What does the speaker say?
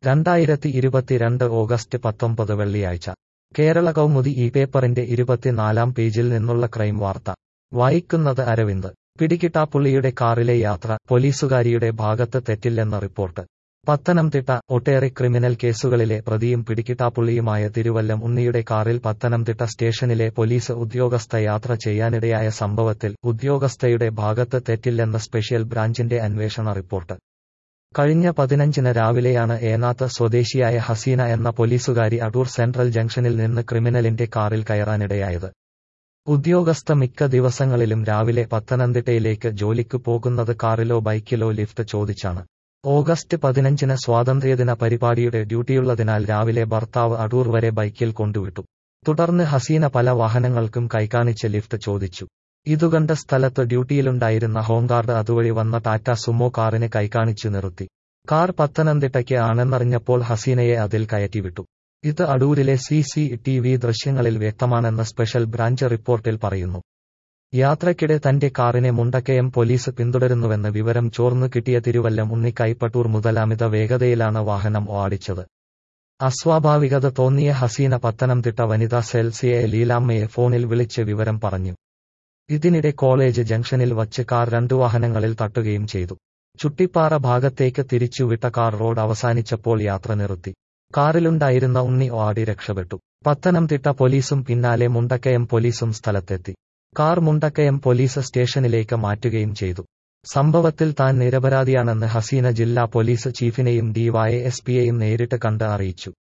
രണ്ടായിരത്തി ഇരുപത്തിരണ്ട് ഓഗസ്റ്റ് പത്തൊമ്പത് വെള്ളിയാഴ്ച കേരള കൗമുദി ഈ പേപ്പറിന്റെ ഇരുപത്തിനാലാം പേജിൽ നിന്നുള്ള ക്രൈം വാർത്ത വായിക്കുന്നത് അരവിന്ദ് പിടികിട്ടാപ്പുള്ളിയുടെ കാറിലെ യാത്ര പോലീസുകാരിയുടെ ഭാഗത്ത് തെറ്റില്ലെന്ന റിപ്പോർട്ട് പത്തനംതിട്ട ഒട്ടേറെ ക്രിമിനൽ കേസുകളിലെ പ്രതിയും പിടികിട്ടാപ്പുള്ളിയുമായ തിരുവല്ലം ഉണ്ണിയുടെ കാറിൽ പത്തനംതിട്ട സ്റ്റേഷനിലെ പോലീസ് ഉദ്യോഗസ്ഥ യാത്ര ചെയ്യാനിടയായ സംഭവത്തിൽ ഉദ്യോഗസ്ഥയുടെ ഭാഗത്ത് തെറ്റില്ലെന്ന സ്പെഷ്യൽ ബ്രാഞ്ചിന്റെ അന്വേഷണ റിപ്പോർട്ട് കഴിഞ്ഞ പതിനഞ്ചിന് രാവിലെയാണ് ഏനാത്ത് സ്വദേശിയായ ഹസീന എന്ന പോലീസുകാരി അടൂർ സെൻട്രൽ ജംഗ്ഷനിൽ നിന്ന് ക്രിമിനലിന്റെ കാറിൽ കയറാനിടയായത് ഉദ്യോഗസ്ഥ മിക്ക ദിവസങ്ങളിലും രാവിലെ പത്തനംതിട്ടയിലേക്ക് ജോലിക്ക് പോകുന്നത് കാറിലോ ബൈക്കിലോ ലിഫ്റ്റ് ചോദിച്ചാണ് ഓഗസ്റ്റ് പതിനഞ്ചിന് സ്വാതന്ത്ര്യദിന പരിപാടിയുടെ ഡ്യൂട്ടിയുള്ളതിനാൽ രാവിലെ ഭർത്താവ് അടൂർ വരെ ബൈക്കിൽ കൊണ്ടുവിട്ടു തുടർന്ന് ഹസീന പല വാഹനങ്ങൾക്കും കൈകാണിച്ച് ലിഫ്റ്റ് ചോദിച്ചു ഇതുകണ്ട സ്ഥലത്ത് ഡ്യൂട്ടിയിലുണ്ടായിരുന്ന ഹോംഗാർഡ് അതുവഴി വന്ന ടാറ്റ സുമോ കാറിന് കൈകാണിച്ചു നിർത്തി കാർ പത്തനംതിട്ടയ്ക്ക് ആണെന്നറിഞ്ഞപ്പോൾ ഹസീനയെ അതിൽ കയറ്റിവിട്ടു ഇത് അടൂരിലെ സി സി ടി വി ദൃശ്യങ്ങളിൽ വ്യക്തമാണെന്ന് സ്പെഷ്യൽ ബ്രാഞ്ച് റിപ്പോർട്ടിൽ പറയുന്നു യാത്രയ്ക്കിടെ തന്റെ കാറിനെ മുണ്ടക്കയം പോലീസ് പിന്തുടരുന്നുവെന്ന് വിവരം ചോർന്നു കിട്ടിയ തിരുവല്ലം ഉണ്ണിക്കൈപ്പട്ടൂർ മുതൽ അമിത വേഗതയിലാണ് വാഹനം ഓടിച്ചത് അസ്വാഭാവികത തോന്നിയ ഹസീന പത്തനംതിട്ട വനിതാ സെൽ സി എ ലീലാമ്മയെ ഫോണിൽ വിളിച്ച് വിവരം പറഞ്ഞു ഇതിനിടെ കോളേജ് ജംഗ്ഷനിൽ വച്ച് കാർ രണ്ടു വാഹനങ്ങളിൽ തട്ടുകയും ചെയ്തു ചുട്ടിപ്പാറ ഭാഗത്തേക്ക് തിരിച്ചുവിട്ട കാർ റോഡ് അവസാനിച്ചപ്പോൾ യാത്ര നിർത്തി കാറിലുണ്ടായിരുന്ന ഉണ്ണി ഓടി രക്ഷപ്പെട്ടു പത്തനംതിട്ട പോലീസും പിന്നാലെ മുണ്ടക്കയം പോലീസും സ്ഥലത്തെത്തി കാർ മുണ്ടക്കയം പോലീസ് സ്റ്റേഷനിലേക്ക് മാറ്റുകയും ചെയ്തു സംഭവത്തിൽ താൻ നിരപരാധിയാണെന്ന് ഹസീന ജില്ലാ പോലീസ് ചീഫിനെയും ഡിവൈഎസ്പിയെയും നേരിട്ട് കണ്ട് അറിയിച്ചു